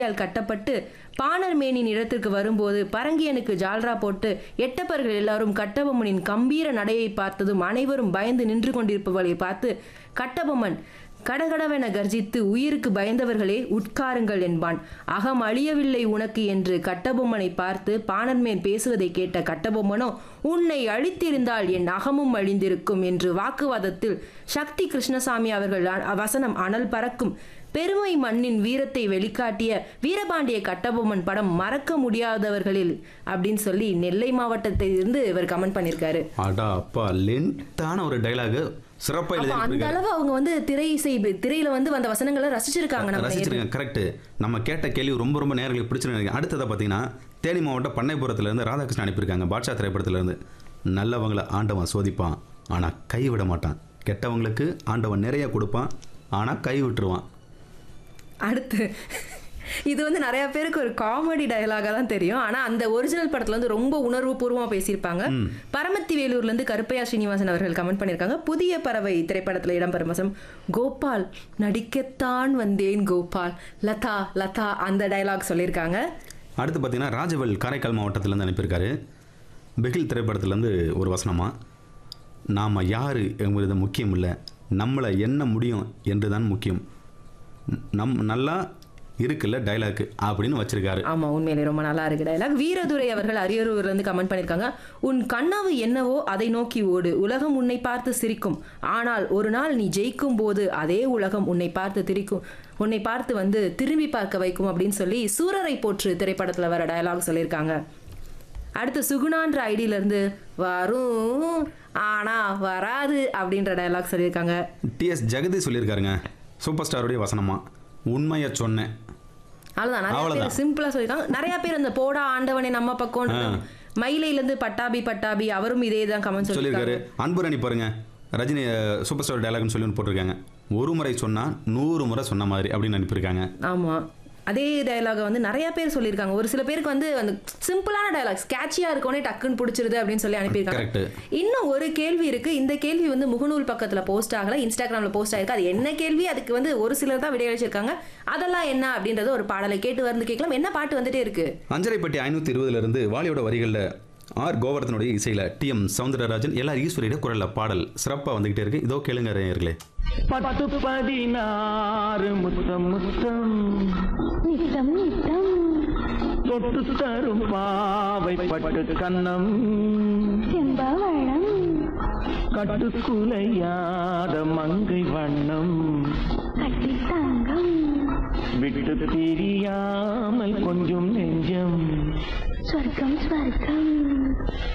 யால் கட்டப்பட்டு பாணர் மேனின் இடத்திற்கு வரும்போது பரங்கியனுக்கு ஜால்ரா போட்டு எட்டப்பர்கள் எல்லாரும் கட்டபொம்மனின் கம்பீர நடையை பார்த்ததும் அனைவரும் பயந்து நின்று கொண்டிருப்பவர்களை பார்த்து கட்டபொம்மன் கடகடவென கர்ஜித்து உயிருக்கு பயந்தவர்களே உட்காருங்கள் என்பான் அகம் அழியவில்லை உனக்கு என்று கட்டபொம்மனை பார்த்து பாணர் மேல் பேசுவதை கேட்ட கட்டபொம்மனோ உன்னை அழித்திருந்தால் என் அகமும் அழிந்திருக்கும் என்று வாக்குவாதத்தில் சக்தி கிருஷ்ணசாமி அவர்கள் அ- வசனம் அனல் பறக்கும் பெருமை மண்ணின் வீரத்தை வெளிக்காட்டிய வீரபாண்டிய கட்டபொம்மன் படம் மறக்க முடியாதவர்களில் அப்படின்னு சொல்லி நெல்லை மாவட்டத்தை இருந்து இவர் கமெண்ட் பண்ணியிருக்காரு அடா அப்பா லென்த்தான ஒரு டைலாக் சிறப்பா அப்ப அந்த எழுதியிருக்காரு அளவு அவங்க வந்து திரை இசை திரையில வந்து வந்த வசனங்களை ரசிச்சிருக்காங்க நம்ம நேயர்கள். ரசிச்சிருக்கேன் கரெக்ட் நம்ம கேட்ட கேள்வி ரொம்ப ரொம்ப நேர்களுக்கு பிடிச்சிருக்கு அடுத்ததை பார்த்தீங்கன்னா தேனி மாவட்டம் பண்ணைபுரத்துல இருந்து ராதாகிருஷ்ணன் அனுப்பியிருக்காங்க பாட்ஷா திரைப்படத்துல இருந்து நல்லவங்களை ஆண்டவன் சோதிப்பான் ஆனா கை விட மாட்டான் கெட்டவங்களுக்கு ஆண்டவன் நிறைய கொடுப்பான் ஆனா கை விட்டுருவான் அடுத்து இது வந்து நிறைய பேருக்கு ஒரு காமெடி டயலாகா தான் தெரியும் ஆனா அந்த ஒரிஜினல் படத்துல வந்து ரொம்ப உணர்வு பூர்வமா பேசியிருப்பாங்க பரமத்தி வேலூர்ல இருந்து கருப்பையா ஸ்ரீனிவாசன் அவர்கள் கமெண்ட் பண்ணியிருக்காங்க புதிய பறவை திரைப்படத்துல இடம்பெறும் வசம் கோபால் நடிக்கத்தான் வந்தேன் கோபால் லதா லதா அந்த டயலாக் சொல்லியிருக்காங்க அடுத்து பார்த்தீங்கன்னா ராஜவல் காரைக்கால் மாவட்டத்திலேருந்து அனுப்பியிருக்காரு பிகில் திரைப்படத்துலேருந்து ஒரு வசனமா நாம் யார் என்பது முக்கியம் இல்லை நம்மளை என்ன முடியும் என்று தான் முக்கியம் நம் நல்லா இருக்குல்ல டைலாக்கு அப்படின்னு வச்சிருக்காரு ஆமா உண்மையிலே ரொம்ப நல்லா இருக்கு டயலாக் வீரதுரை அவர்கள் அரியலூர்ல இருந்து கமெண்ட் பண்ணிருக்காங்க உன் கனவு என்னவோ அதை நோக்கி ஓடு உலகம் உன்னை பார்த்து சிரிக்கும் ஆனால் ஒரு நாள் நீ ஜெயிக்கும் போது அதே உலகம் உன்னை பார்த்து திரிக்கும் உன்னை பார்த்து வந்து திரும்பி பார்க்க வைக்கும் அப்படின்னு சொல்லி சூரரை போற்று திரைப்படத்துல வர டயலாக் சொல்லியிருக்காங்க அடுத்து சுகுணான்ற ஐடியில இருந்து வரும் ஆனா வராது அப்படின்ற டயலாக் சொல்லியிருக்காங்க டிஎஸ் ஜெகதி சொல்லியிருக்காருங்க சூப்பர் ஸ்டாருடைய வசனமா உண்மையை சொன்னேன் அவ்வளவுதான் நிறைய அவ்வளவுதான். பேர் சிம்பிளா சொல்லிருக்காங்க நிறைய பேர் அந்த போடா ஆண்டவனே நம்ம பக்கம் மயிலையில இருந்து பட்டாபி பட்டாபி அவரும் இதே தான் கமெண்ட் சொல்லியிருக்காரு சொல்லியிருக்காரு அன்புரணி பாருங்க ரஜினி அஹ், சூப்பர் ஸ்டார் டைலாக்னு சொல்லி ஒன்று போட்டிருக்காங்க ஒரு முறை சொன்னா நூறு முறை சொன்ன மாதிரி அப்படின்னு அனுப்பியிருக்காங்க ஆமா அதே டயலாக வந்து நிறைய பேர் சொல்லியிருக்காங்க ஒரு சில பேருக்கு வந்து அந்த சிம்பிளான டயலாக் ஸ்கேட்சியா இருக்கோனே டக்குன்னு பிடிச்சிருது அப்படின்னு சொல்லி அனுப்பியிருக்காங்க Correct. இன்னும் ஒரு கேள்வி இருக்கு இந்த கேள்வி வந்து முகநூல் பக்கத்துல போஸ்ட் ஆகல இன்ஸ்டாகிராம்ல போஸ்ட் ஆயிருக்கு அது என்ன கேள்வி அதுக்கு வந்து ஒரு சிலர் தான் விடையளிச்சிருக்காங்க அதெல்லாம் என்ன அப்படின்றத ஒரு பாடலை கேட்டு வந்து கேட்கலாம் என்ன பாட்டு வந்துட்டே இருக்கு அஞ்சரைப்பட்டி ஐநூற்றி இருபதுலேருந்து வாலியோட வரிகளில் ஆர் கோவர்தனுடைய இசையில் டி எம் சவுந்தரராஜன் எல்லார் ஈஸ்வரியோட குரலில் பாடல் சிறப்பாக வந்துக்கிட்டே இருக்கு இதோ கேளுங்க நேயர்களே பத்து பதினாறு முத்தம் முத்தம் நித்தம் நித்தம் தொட்டு தரும் பாவை பட்டு கண்ணம் செம்பவளம் கட்டுக்குலையாத மங்கை வண்ணம் கட்டி தங்கம் விட்டு பிரியாமல் கொஞ்சம் நெஞ்சம் சொர்க்கம் ஸ்வர்க்கம்